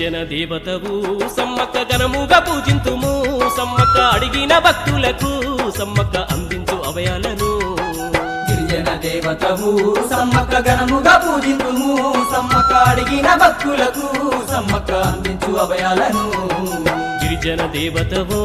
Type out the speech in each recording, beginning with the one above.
గిరిజన దేవతవు సమ్మక్క ఘనముగా పూజింతుము సమ్మక్క అడిగిన భక్తులకు సమ్మక్క అందించు అభయాలను గిరిజన దేవతవు సమ్మక్క గణముగా పూజింతుము సమ్మక్క అడిగిన భక్తులకు సమ్మక్క అందించు అభయాలను గిరిజన దేవతవో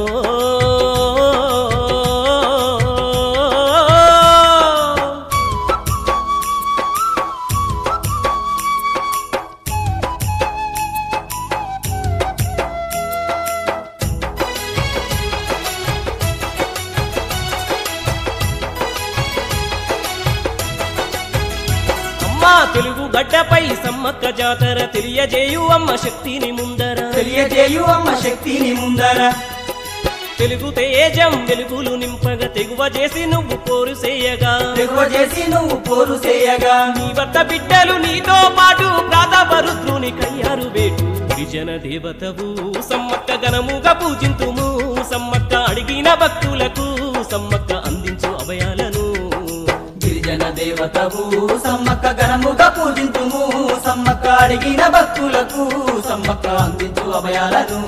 అమ్మా తెలుగు గడ్డపై సమ్మక్క జాతర తెలియజేయు అమ్మ శక్తిని ముందర తెలియజేయు అమ్మ శక్తిని ముందర తెలుగు తేజం వెలుగులు నింపగా తెగువ చేసి నువ్వు పోరు చేయగా దిగువ చేసి నువ్వు పోరు చేయగా నీ వద్ద బిడ్డలు నీతో పాటు ప్రాతపరుద్రుని కయ్యారు వేటు గిరిజన దేవతవు సమ్మక్క ఘనముగా పూజింతుము సమ్మక్క అడిగిన భక్తులకు సమ్మక్క అందించు అభయాలను గిరిజన దేవతవు సమ్మక్క గణముగా పూజింతుము సమ్మక్క అడిగిన భక్తులకు సమ్మక్క అందించు అభయాలను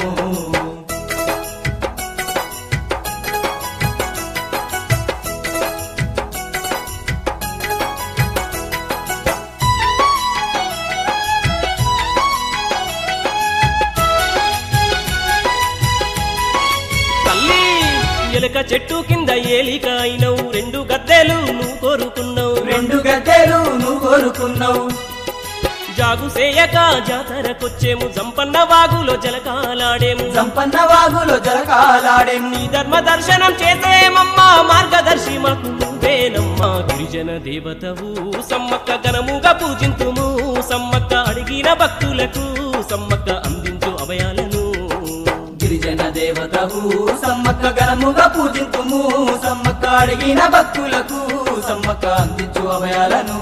తల్లి ఎలుక చెట్టు కింద ఏలిక అయినవు రెండు గద్దెలు నువ్వు కోరుకున్నావు రెండు గద్దెలు నువ్వు కోరుకున్నావు జాగు సేయక జాతరకొచ్చేము జంపన్న వాగులో జలకాలాడేము సంపన్న వాగులో జలకాలాడేము నీ ధర్మ దర్శనం చేసేమమ్మా మార్గదర్శి మాకు నువ్వేనమ్మా గిరిజన దేవతవు సమ్మక్క ఘనముగా పూజింతుము సమ్మక్క అడిగిన భక్తులకు సమ్మక్క అందించు అభయాలను గిరిజన దేవతవు సమ్మక్క గణముగా పూజింతుము సమ్మక్క అడిగిన భక్తులకు సమ్మక్క అందించు అభయాలను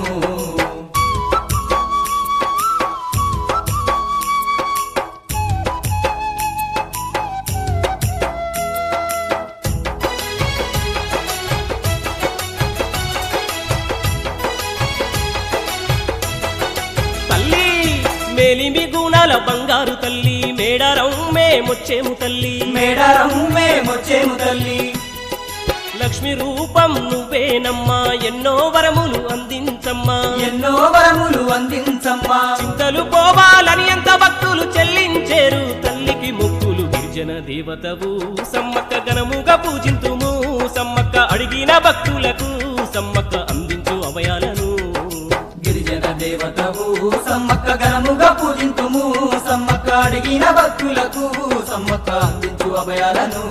తల్లి మేలిమి గుణాల బంగారు తల్లి మేడారం మేమొచ్చేము తల్లి మేడారం మేమొచ్చేము తల్లి లక్ష్మి రూపం నువ్వేనమ్మా ఎన్నో వరములు అందించమ్మా ఎన్నో వరములు అందించమ్మా చింతలు పోవాలని ఎంత భక్తులు చెల్లించేరు తల్లికి మొక్కులు గిరిజన దేవతవు సమ్మక్క ఘనముగా పూజింతుము సమ్మక్క అడిగిన భక్తులకు సమ్మక్క అందించు అభయాలను గిరిజన దేవతవు సమ్మక్క గణముగా పూజింతుము సమ్మక్క అడిగిన భక్తులకు సమ్మక్క అందించు అభయాలను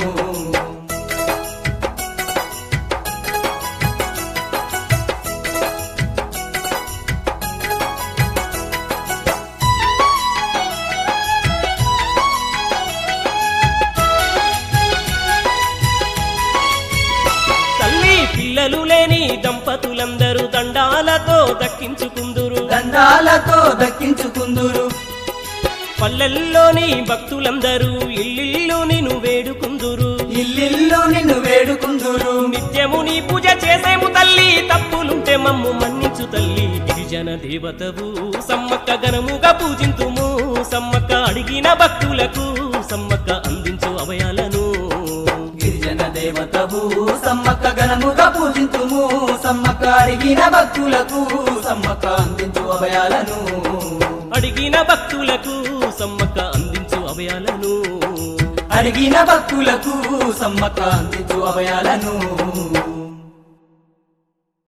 తల్లి పిల్లలు లేని దంపతులందరూ దండాలతో దక్కించుకుందురు దండాలతో దక్కించుకుందురు పల్లెల్లోని భక్తులందరూ ఇల్లిల్లు నిన్ను వేడుకుందురు ఇల్లిల్లు నిన్ను వేడుకుందురు నిత్యము నీ పూజ చేసేము తల్లి తప్పులుంటే మమ్ము మన్నించు తల్లి గిరిజన దేవతవు సమ్మక్క ఘనముగా పూజింతుము సమ్మక్క అడిగిన భక్తులకు సమ్మక్క అందించు అభయాలను గిరిజన దేవతవు సమ్మక్క గణముగా పూజింతుము సమ్మక్క అడిగిన భక్తులకు సమ్మక్క అందించు అభయాలను అడిగిన భక్తులకు సమ్మక్క అందించు అభయాలను అడిగిన భక్తులకు సమ్మక్క అందించు అభయాలను